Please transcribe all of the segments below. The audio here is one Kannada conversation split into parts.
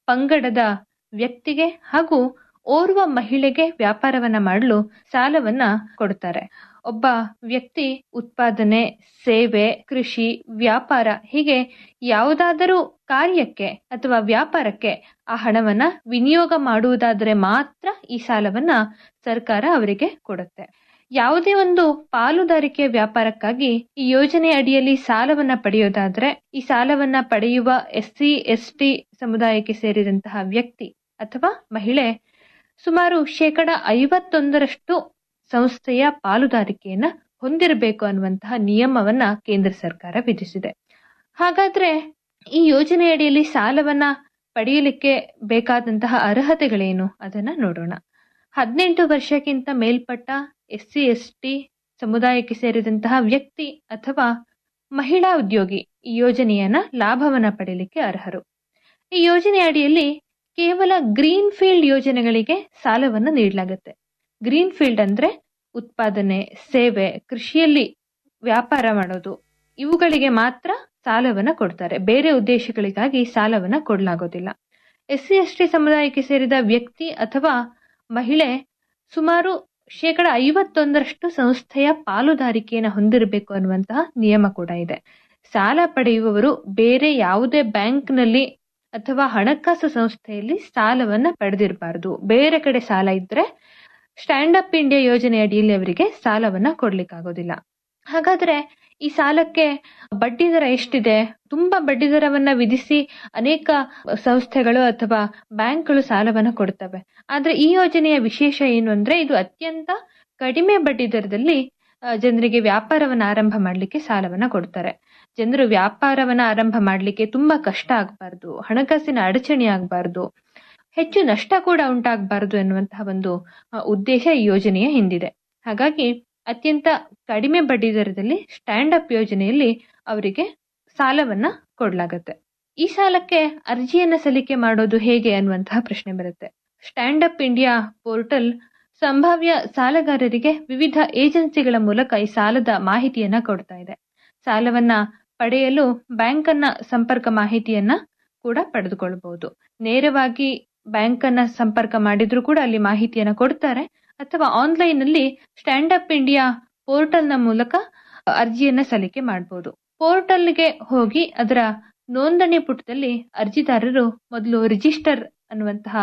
ಪಂಗಡದ ವ್ಯಕ್ತಿಗೆ ಹಾಗೂ ಓರ್ವ ಮಹಿಳೆಗೆ ವ್ಯಾಪಾರವನ್ನ ಮಾಡಲು ಸಾಲವನ್ನ ಕೊಡ್ತಾರೆ ಒಬ್ಬ ವ್ಯಕ್ತಿ ಉತ್ಪಾದನೆ ಸೇವೆ ಕೃಷಿ ವ್ಯಾಪಾರ ಹೀಗೆ ಯಾವುದಾದರೂ ಕಾರ್ಯಕ್ಕೆ ಅಥವಾ ವ್ಯಾಪಾರಕ್ಕೆ ಆ ಹಣವನ್ನ ವಿನಿಯೋಗ ಮಾಡುವುದಾದರೆ ಮಾತ್ರ ಈ ಸಾಲವನ್ನ ಸರ್ಕಾರ ಅವರಿಗೆ ಕೊಡುತ್ತೆ ಯಾವುದೇ ಒಂದು ಪಾಲುದಾರಿಕೆ ವ್ಯಾಪಾರಕ್ಕಾಗಿ ಈ ಯೋಜನೆ ಅಡಿಯಲ್ಲಿ ಸಾಲವನ್ನ ಪಡೆಯೋದಾದ್ರೆ ಈ ಸಾಲವನ್ನ ಪಡೆಯುವ ಎಸ್ ಸಿ ಎಸ್ ಟಿ ಸಮುದಾಯಕ್ಕೆ ಸೇರಿದಂತಹ ವ್ಯಕ್ತಿ ಅಥವಾ ಮಹಿಳೆ ಸುಮಾರು ಶೇಕಡ ಐವತ್ತೊಂದರಷ್ಟು ಸಂಸ್ಥೆಯ ಪಾಲುದಾರಿಕೆಯನ್ನ ಹೊಂದಿರಬೇಕು ಅನ್ನುವಂತಹ ನಿಯಮವನ್ನ ಕೇಂದ್ರ ಸರ್ಕಾರ ವಿಧಿಸಿದೆ ಹಾಗಾದ್ರೆ ಈ ಯೋಜನೆಯಡಿಯಲ್ಲಿ ಸಾಲವನ್ನ ಪಡೆಯಲಿಕ್ಕೆ ಬೇಕಾದಂತಹ ಅರ್ಹತೆಗಳೇನು ಅದನ್ನ ನೋಡೋಣ ಹದಿನೆಂಟು ವರ್ಷಕ್ಕಿಂತ ಮೇಲ್ಪಟ್ಟ ಎಸ್ ಸಿ ಎಸ್ ಟಿ ಸಮುದಾಯಕ್ಕೆ ಸೇರಿದಂತಹ ವ್ಯಕ್ತಿ ಅಥವಾ ಮಹಿಳಾ ಉದ್ಯೋಗಿ ಈ ಯೋಜನೆಯನ್ನ ಲಾಭವನ್ನ ಪಡೆಯಲಿಕ್ಕೆ ಅರ್ಹರು ಈ ಯೋಜನೆ ಅಡಿಯಲ್ಲಿ ಕೇವಲ ಗ್ರೀನ್ ಫೀಲ್ಡ್ ಯೋಜನೆಗಳಿಗೆ ಸಾಲವನ್ನು ನೀಡಲಾಗುತ್ತೆ ಗ್ರೀನ್ ಫೀಲ್ಡ್ ಅಂದ್ರೆ ಉತ್ಪಾದನೆ ಸೇವೆ ಕೃಷಿಯಲ್ಲಿ ವ್ಯಾಪಾರ ಮಾಡೋದು ಇವುಗಳಿಗೆ ಮಾತ್ರ ಸಾಲವನ್ನ ಕೊಡ್ತಾರೆ ಬೇರೆ ಉದ್ದೇಶಗಳಿಗಾಗಿ ಸಾಲವನ್ನ ಕೊಡಲಾಗೋದಿಲ್ಲ ಎಸ್ ಸಿ ಎಸ್ ಟಿ ಸಮುದಾಯಕ್ಕೆ ಸೇರಿದ ವ್ಯಕ್ತಿ ಅಥವಾ ಮಹಿಳೆ ಸುಮಾರು ಶೇಕಡ ಐವತ್ತೊಂದರಷ್ಟು ಸಂಸ್ಥೆಯ ಪಾಲುದಾರಿಕೆಯನ್ನು ಹೊಂದಿರಬೇಕು ಅನ್ನುವಂತಹ ನಿಯಮ ಕೂಡ ಇದೆ ಸಾಲ ಪಡೆಯುವವರು ಬೇರೆ ಯಾವುದೇ ಬ್ಯಾಂಕ್ನಲ್ಲಿ ಅಥವಾ ಹಣಕಾಸು ಸಂಸ್ಥೆಯಲ್ಲಿ ಸಾಲವನ್ನ ಪಡೆದಿರಬಾರದು ಬೇರೆ ಕಡೆ ಸಾಲ ಇದ್ರೆ ಸ್ಟ್ಯಾಂಡ್ ಅಪ್ ಇಂಡಿಯಾ ಯೋಜನೆ ಅಡಿಯಲ್ಲಿ ಅವರಿಗೆ ಸಾಲವನ್ನ ಕೊಡ್ಲಿಕ್ಕಾಗೋದಿಲ್ಲ ಹಾಗಾದ್ರೆ ಈ ಸಾಲಕ್ಕೆ ಬಡ್ಡಿ ದರ ಎಷ್ಟಿದೆ ತುಂಬಾ ಬಡ್ಡಿ ದರವನ್ನ ವಿಧಿಸಿ ಅನೇಕ ಸಂಸ್ಥೆಗಳು ಅಥವಾ ಬ್ಯಾಂಕ್ಗಳು ಸಾಲವನ್ನ ಕೊಡ್ತವೆ ಆದ್ರೆ ಈ ಯೋಜನೆಯ ವಿಶೇಷ ಏನು ಅಂದ್ರೆ ಇದು ಅತ್ಯಂತ ಕಡಿಮೆ ಬಡ್ಡಿ ದರದಲ್ಲಿ ಜನರಿಗೆ ವ್ಯಾಪಾರವನ್ನ ಆರಂಭ ಮಾಡಲಿಕ್ಕೆ ಸಾಲವನ್ನ ಕೊಡ್ತಾರೆ ಜನರು ವ್ಯಾಪಾರವನ್ನ ಆರಂಭ ಮಾಡಲಿಕ್ಕೆ ತುಂಬಾ ಕಷ್ಟ ಆಗಬಾರ್ದು ಹಣಕಾಸಿನ ಅಡಚಣೆ ಆಗಬಾರ್ದು ಹೆಚ್ಚು ನಷ್ಟ ಕೂಡ ಉಂಟಾಗಬಾರದು ಎನ್ನುವಂತಹ ಒಂದು ಉದ್ದೇಶ ಈ ಯೋಜನೆಯ ಹಿಂದಿದೆ ಹಾಗಾಗಿ ಅತ್ಯಂತ ಕಡಿಮೆ ಬಡ್ಡಿ ದರದಲ್ಲಿ ಸ್ಟ್ಯಾಂಡ್ ಅಪ್ ಯೋಜನೆಯಲ್ಲಿ ಅವರಿಗೆ ಸಾಲವನ್ನ ಕೊಡಲಾಗತ್ತೆ ಈ ಸಾಲಕ್ಕೆ ಅರ್ಜಿಯನ್ನ ಸಲ್ಲಿಕೆ ಮಾಡೋದು ಹೇಗೆ ಅನ್ನುವಂತಹ ಪ್ರಶ್ನೆ ಬರುತ್ತೆ ಸ್ಟ್ಯಾಂಡ್ ಅಪ್ ಇಂಡಿಯಾ ಪೋರ್ಟಲ್ ಸಂಭಾವ್ಯ ಸಾಲಗಾರರಿಗೆ ವಿವಿಧ ಏಜೆನ್ಸಿಗಳ ಮೂಲಕ ಈ ಸಾಲದ ಮಾಹಿತಿಯನ್ನ ಕೊಡ್ತಾ ಇದೆ ಸಾಲವನ್ನ ಪಡೆಯಲು ಬ್ಯಾಂಕ್ ಅನ್ನ ಸಂಪರ್ಕ ಮಾಹಿತಿಯನ್ನ ಕೂಡ ಪಡೆದುಕೊಳ್ಳಬಹುದು ನೇರವಾಗಿ ಬ್ಯಾಂಕ್ ಅನ್ನ ಸಂಪರ್ಕ ಮಾಡಿದ್ರು ಕೂಡ ಅಲ್ಲಿ ಮಾಹಿತಿಯನ್ನ ಕೊಡ್ತಾರೆ ಅಥವಾ ಆನ್ಲೈನ್ ಅಲ್ಲಿ ಸ್ಟ್ಯಾಂಡ್ ಅಪ್ ಇಂಡಿಯಾ ಪೋರ್ಟಲ್ ನ ಮೂಲಕ ಅರ್ಜಿಯನ್ನ ಸಲ್ಲಿಕೆ ಮಾಡಬಹುದು ಪೋರ್ಟಲ್ಗೆ ಹೋಗಿ ಅದರ ನೋಂದಣಿ ಪುಟದಲ್ಲಿ ಅರ್ಜಿದಾರರು ಮೊದಲು ರಿಜಿಸ್ಟರ್ ಅನ್ನುವಂತಹ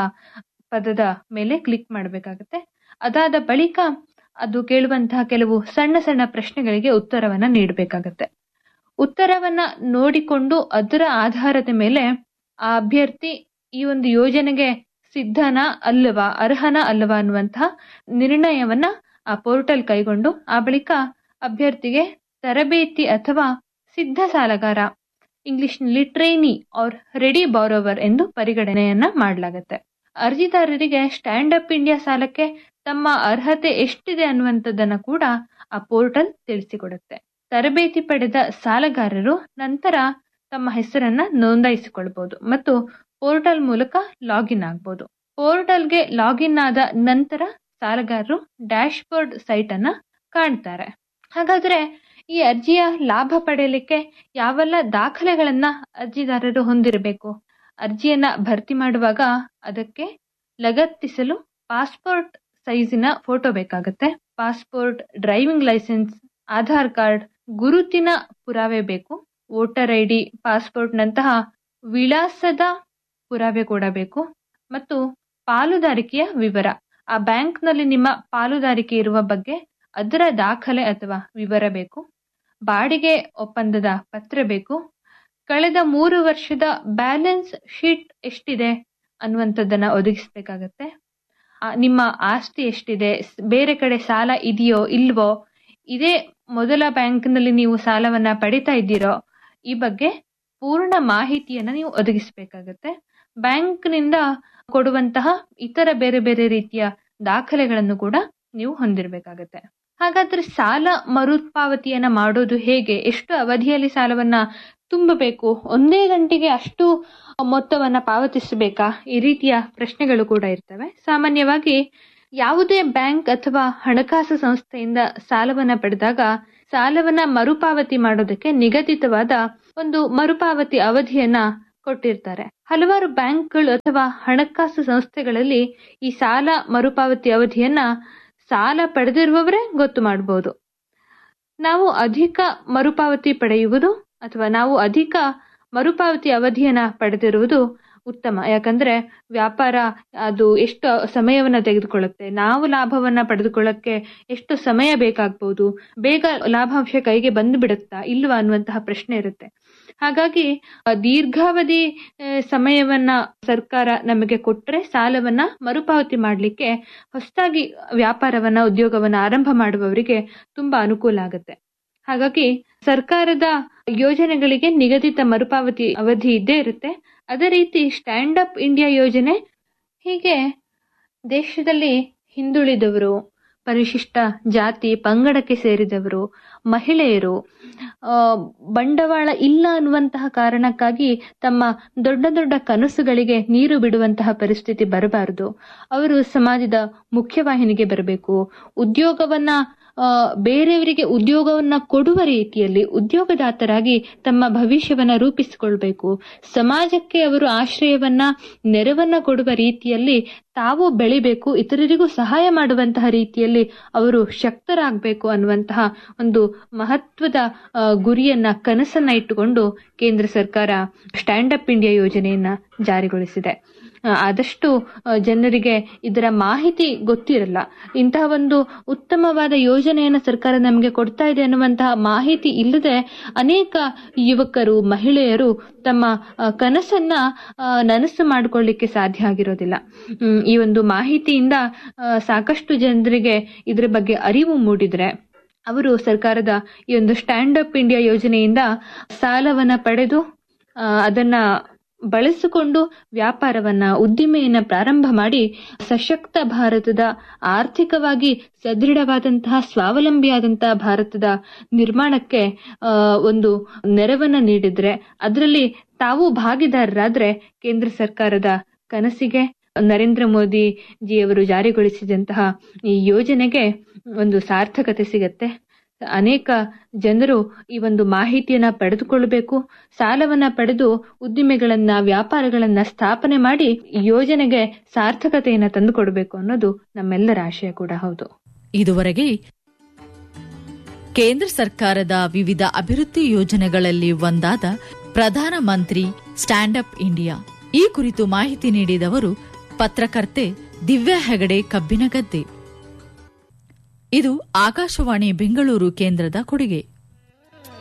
ಪದದ ಮೇಲೆ ಕ್ಲಿಕ್ ಮಾಡಬೇಕಾಗುತ್ತೆ ಅದಾದ ಬಳಿಕ ಅದು ಕೇಳುವಂತಹ ಕೆಲವು ಸಣ್ಣ ಸಣ್ಣ ಪ್ರಶ್ನೆಗಳಿಗೆ ಉತ್ತರವನ್ನ ನೀಡಬೇಕಾಗತ್ತೆ ಉತ್ತರವನ್ನ ನೋಡಿಕೊಂಡು ಅದರ ಆಧಾರದ ಮೇಲೆ ಆ ಅಭ್ಯರ್ಥಿ ಈ ಒಂದು ಯೋಜನೆಗೆ ಸಿದ್ಧನ ಅಲ್ಲವಾ ಅರ್ಹನ ಅಲ್ಲವಾ ಅನ್ನುವಂತಹ ನಿರ್ಣಯವನ್ನ ಆ ಪೋರ್ಟಲ್ ಕೈಗೊಂಡು ಆ ಬಳಿಕ ಅಭ್ಯರ್ಥಿಗೆ ತರಬೇತಿ ಅಥವಾ ಸಿದ್ಧ ಸಾಲಗಾರ ಇಂಗ್ಲಿಷ್ನಲ್ಲಿ ಟ್ರೈನಿ ಆರ್ ರೆಡಿ ಬಾರೋವರ್ ಎಂದು ಪರಿಗಣನೆಯನ್ನ ಮಾಡಲಾಗುತ್ತೆ ಅರ್ಜಿದಾರರಿಗೆ ಸ್ಟ್ಯಾಂಡ್ ಅಪ್ ಇಂಡಿಯಾ ಸಾಲಕ್ಕೆ ತಮ್ಮ ಅರ್ಹತೆ ಎಷ್ಟಿದೆ ಅನ್ನುವಂಥದ್ದನ್ನ ಕೂಡ ಆ ಪೋರ್ಟಲ್ ತಿಳಿಸಿಕೊಡುತ್ತೆ ತರಬೇತಿ ಪಡೆದ ಸಾಲಗಾರರು ನಂತರ ತಮ್ಮ ಹೆಸರನ್ನ ನೋಂದಾಯಿಸಿಕೊಳ್ಬಹುದು ಮತ್ತು ಪೋರ್ಟಲ್ ಮೂಲಕ ಲಾಗಿನ್ ಆಗ್ಬೋದು ಪೋರ್ಟಲ್ಗೆ ಲಾಗಿನ್ ಆದ ನಂತರ ಸಾಲಗಾರರು ಡ್ಯಾಶ್ ಬೋರ್ಡ್ ಸೈಟ್ ಅನ್ನ ಕಾಣ್ತಾರೆ ಹಾಗಾದ್ರೆ ಈ ಅರ್ಜಿಯ ಲಾಭ ಪಡೆಯಲಿಕ್ಕೆ ಯಾವೆಲ್ಲ ದಾಖಲೆಗಳನ್ನ ಅರ್ಜಿದಾರರು ಹೊಂದಿರಬೇಕು ಅರ್ಜಿಯನ್ನ ಭರ್ತಿ ಮಾಡುವಾಗ ಅದಕ್ಕೆ ಲಗತ್ತಿಸಲು ಪಾಸ್ಪೋರ್ಟ್ ಸೈಜಿನ ಫೋಟೋ ಬೇಕಾಗುತ್ತೆ passport driving licence Aadhaar card ಗುರುತಿನ ಪುರಾವೆ ಬೇಕು ವೋಟರ್ ಐ ಡಿ ಪಾಸ್ಪೋರ್ಟ್ನಂತಹ ವಿಳಾಸದ ಪುರಾವೆ ಕೂಡ ಬೇಕು ಮತ್ತು ಪಾಲುದಾರಿಕೆಯ ವಿವರ ಆ ಬ್ಯಾಂಕ್ನಲ್ಲಿ ನಿಮ್ಮ ಪಾಲುದಾರಿಕೆ ಇರುವ ಬಗ್ಗೆ ಅದರ ದಾಖಲೆ ಅಥವಾ ವಿವರ ಬೇಕು ಬಾಡಿಗೆ ಒಪ್ಪಂದದ ಪತ್ರ ಬೇಕು ಕಳೆದ ಮೂರು ವರ್ಷದ ಬ್ಯಾಲೆನ್ಸ್ ಶೀಟ್ ಎಷ್ಟಿದೆ ಅನ್ನುವಂಥದ್ದನ್ನ ಒದಗಿಸ್ಬೇಕಾಗತ್ತೆ ನಿಮ್ಮ ಆಸ್ತಿ ಎಷ್ಟಿದೆ ಬೇರೆ ಕಡೆ ಸಾಲ ಇದೆಯೋ ಇಲ್ವೋ ಇದೇ ಮೊದಲ ಬ್ಯಾಂಕ್ನಲ್ಲಿ ನೀವು ಸಾಲವನ್ನ ಪಡಿತಾ ಇದ್ದೀರೋ ಈ ಬಗ್ಗೆ ಪೂರ್ಣ ಮಾಹಿತಿಯನ್ನ ನೀವು ಒದಗಿಸಬೇಕಾಗತ್ತೆ ಬ್ಯಾಂಕ್ನಿಂದ ಕೊಡುವಂತಹ ಇತರ ಬೇರೆ ಬೇರೆ ರೀತಿಯ ದಾಖಲೆಗಳನ್ನು ಕೂಡ ನೀವು ಹೊಂದಿರಬೇಕಾಗತ್ತೆ ಹಾಗಾದ್ರೆ ಸಾಲ ಮರುಪಾವತಿಯನ್ನ ಮಾಡೋದು ಹೇಗೆ ಎಷ್ಟು ಅವಧಿಯಲ್ಲಿ ಸಾಲವನ್ನ ತುಂಬಬೇಕು ಒಂದೇ ಗಂಟೆಗೆ ಅಷ್ಟು ಮೊತ್ತವನ್ನ ಪಾವತಿಸಬೇಕಾ ಈ ರೀತಿಯ ಪ್ರಶ್ನೆಗಳು ಕೂಡ ಇರ್ತವೆ ಸಾಮಾನ್ಯವಾಗಿ ಯಾವುದೇ ಬ್ಯಾಂಕ್ ಅಥವಾ ಹಣಕಾಸು ಸಂಸ್ಥೆಯಿಂದ ಸಾಲವನ್ನ ಪಡೆದಾಗ ಸಾಲವನ್ನ ಮರುಪಾವತಿ ಮಾಡೋದಕ್ಕೆ ನಿಗದಿತವಾದ ಒಂದು ಮರುಪಾವತಿ ಅವಧಿಯನ್ನ ಕೊಟ್ಟಿರ್ತಾರೆ ಹಲವಾರು ಬ್ಯಾಂಕ್ಗಳು ಅಥವಾ ಹಣಕಾಸು ಸಂಸ್ಥೆಗಳಲ್ಲಿ ಈ ಸಾಲ ಮರುಪಾವತಿ ಅವಧಿಯನ್ನ ಸಾಲ ಪಡೆದಿರುವವರೇ ಗೊತ್ತು ಮಾಡಬಹುದು ನಾವು ಅಧಿಕ ಮರುಪಾವತಿ ಪಡೆಯುವುದು ಅಥವಾ ನಾವು ಅಧಿಕ ಮರುಪಾವತಿ ಅವಧಿಯನ್ನ ಪಡೆದಿರುವುದು ಉತ್ತಮ ಯಾಕಂದ್ರೆ ವ್ಯಾಪಾರ ಅದು ಎಷ್ಟು ಸಮಯವನ್ನ ತೆಗೆದುಕೊಳ್ಳುತ್ತೆ ನಾವು ಲಾಭವನ್ನ ಪಡೆದುಕೊಳ್ಳಕ್ಕೆ ಎಷ್ಟು ಸಮಯ ಬೇಕಾಗ್ಬೋದು ಬೇಗ ಲಾಭಾಂಶ ಕೈಗೆ ಬಂದು ಬಿಡುತ್ತಾ ಇಲ್ವಾ ಅನ್ನುವಂತಹ ಪ್ರಶ್ನೆ ಇರುತ್ತೆ ಹಾಗಾಗಿ ದೀರ್ಘಾವಧಿ ಸಮಯವನ್ನ ಸರ್ಕಾರ ನಮಗೆ ಕೊಟ್ಟರೆ ಸಾಲವನ್ನ ಮರುಪಾವತಿ ಮಾಡಲಿಕ್ಕೆ ಹೊಸದಾಗಿ ವ್ಯಾಪಾರವನ್ನ ಉದ್ಯೋಗವನ್ನ ಆರಂಭ ಮಾಡುವವರಿಗೆ ತುಂಬಾ ಅನುಕೂಲ ಆಗುತ್ತೆ ಹಾಗಾಗಿ ಸರ್ಕಾರದ ಯೋಜನೆಗಳಿಗೆ ನಿಗದಿತ ಮರುಪಾವತಿ ಅವಧಿ ಇದ್ದೇ ಇರುತ್ತೆ ಅದೇ ರೀತಿ ಸ್ಟ್ಯಾಂಡ್ ಅಪ್ ಇಂಡಿಯಾ ಯೋಜನೆ ಹೀಗೆ ದೇಶದಲ್ಲಿ ಹಿಂದುಳಿದವರು ಪರಿಶಿಷ್ಟ ಜಾತಿ ಪಂಗಡಕ್ಕೆ ಸೇರಿದವರು ಮಹಿಳೆಯರು ಬಂಡವಾಳ ಇಲ್ಲ ಅನ್ನುವಂತಹ ಕಾರಣಕ್ಕಾಗಿ ತಮ್ಮ ದೊಡ್ಡ ದೊಡ್ಡ ಕನಸುಗಳಿಗೆ ನೀರು ಬಿಡುವಂತಹ ಪರಿಸ್ಥಿತಿ ಬರಬಾರದು ಅವರು ಸಮಾಜದ ಮುಖ್ಯವಾಹಿನಿಗೆ ಬರಬೇಕು ಉದ್ಯೋಗವನ್ನ ಬೇರೆಯವರಿಗೆ ಉದ್ಯೋಗವನ್ನ ಕೊಡುವ ರೀತಿಯಲ್ಲಿ ಉದ್ಯೋಗದಾತರಾಗಿ ತಮ್ಮ ಭವಿಷ್ಯವನ್ನ ರೂಪಿಸಿಕೊಳ್ಬೇಕು ಸಮಾಜಕ್ಕೆ ಅವರು ಆಶ್ರಯವನ್ನ ನೆರವನ್ನ ಕೊಡುವ ರೀತಿಯಲ್ಲಿ ತಾವು ಬೆಳಿಬೇಕು ಇತರರಿಗೂ ಸಹಾಯ ಮಾಡುವಂತಹ ರೀತಿಯಲ್ಲಿ ಅವರು ಶಕ್ತರಾಗಬೇಕು ಅನ್ನುವಂತಹ ಒಂದು ಮಹತ್ವದ ಗುರಿಯನ್ನ ಕನಸನ್ನ ಇಟ್ಟುಕೊಂಡು ಕೇಂದ್ರ ಸರ್ಕಾರ ಸ್ಟ್ಯಾಂಡ್ ಅಪ್ ಇಂಡಿಯಾ ಯೋಜನೆಯನ್ನ ಜಾರಿಗೊಳಿಸಿದೆ ಆದಷ್ಟು ಜನರಿಗೆ ಇದರ ಮಾಹಿತಿ ಗೊತ್ತಿರಲ್ಲ ಇಂತಹ ಒಂದು ಉತ್ತಮವಾದ ಯೋಜನೆಯನ್ನು ಸರ್ಕಾರ ನಮಗೆ ಕೊಡ್ತಾ ಇದೆ ಅನ್ನುವಂತಹ ಮಾಹಿತಿ ಇಲ್ಲದೆ ಅನೇಕ ಯುವಕರು ಮಹಿಳೆಯರು ತಮ್ಮ ಕನಸನ್ನ ನನಸು ಮಾಡಿಕೊಳ್ಳಿಕ್ಕೆ ಸಾಧ್ಯ ಆಗಿರೋದಿಲ್ಲ ಈ ಒಂದು ಮಾಹಿತಿಯಿಂದ ಸಾಕಷ್ಟು ಜನರಿಗೆ ಇದರ ಬಗ್ಗೆ ಅರಿವು ಮೂಡಿದ್ರೆ ಅವರು ಸರ್ಕಾರದ ಈ ಒಂದು ಸ್ಟ್ಯಾಂಡ್ ಅಪ್ ಇಂಡಿಯಾ ಯೋಜನೆಯಿಂದ ಸಾಲವನ್ನ ಪಡೆದು ಅದನ್ನ ಬಳಸಿಕೊಂಡು ವ್ಯಾಪಾರವನ್ನ ಉದ್ದಿಮೆಯನ್ನ ಪ್ರಾರಂಭ ಮಾಡಿ ಸಶಕ್ತ ಭಾರತದ ಆರ್ಥಿಕವಾಗಿ ಸದೃಢವಾದಂತಹ ಸ್ವಾವಲಂಬಿಯಾದಂತಹ ಭಾರತದ ನಿರ್ಮಾಣಕ್ಕೆ ಒಂದು ನೆರವನ್ನ ನೀಡಿದ್ರೆ ಅದರಲ್ಲಿ ತಾವು ಭಾಗಿದಾರರಾದ್ರೆ ಕೇಂದ್ರ ಸರ್ಕಾರದ ಕನಸಿಗೆ ನರೇಂದ್ರ ಮೋದಿ ಜಿಯವರು ಜಾರಿಗೊಳಿಸಿದಂತಹ ಈ ಯೋಜನೆಗೆ ಒಂದು ಸಾರ್ಥಕತೆ ಸಿಗತ್ತೆ ಅನೇಕ ಜನರು ಈ ಒಂದು ಮಾಹಿತಿಯನ್ನ ಪಡೆದುಕೊಳ್ಳಬೇಕು ಸಾಲವನ್ನ ಪಡೆದು ಉದ್ದಿಮೆಗಳನ್ನ ವ್ಯಾಪಾರಗಳನ್ನ ಸ್ಥಾಪನೆ ಮಾಡಿ ಯೋಜನೆಗೆ ಸಾರ್ಥಕತೆಯನ್ನ ತಂದುಕೊಡಬೇಕು ಅನ್ನೋದು ನಮ್ಮೆಲ್ಲರ ಆಶಯ ಕೂಡ ಹೌದು ಇದುವರೆಗೆ ಕೇಂದ್ರ ಸರ್ಕಾರದ ವಿವಿಧ ಅಭಿವೃದ್ಧಿ ಯೋಜನೆಗಳಲ್ಲಿ ಒಂದಾದ ಪ್ರಧಾನಮಂತ್ರಿ ಸ್ಟ್ಯಾಂಡ್ ಅಪ್ ಇಂಡಿಯಾ ಈ ಕುರಿತು ಮಾಹಿತಿ ನೀಡಿದವರು ಪತ್ರಕರ್ತೆ ದಿವ್ಯಾ ಹೆಗಡೆ ಕಬ್ಬಿನಗದ್ದೆ ಇದು ಆಕಾಶವಾಣಿ ಬೆಂಗಳೂರು ಕೇಂದ್ರದ ಕೊಡುಗೆ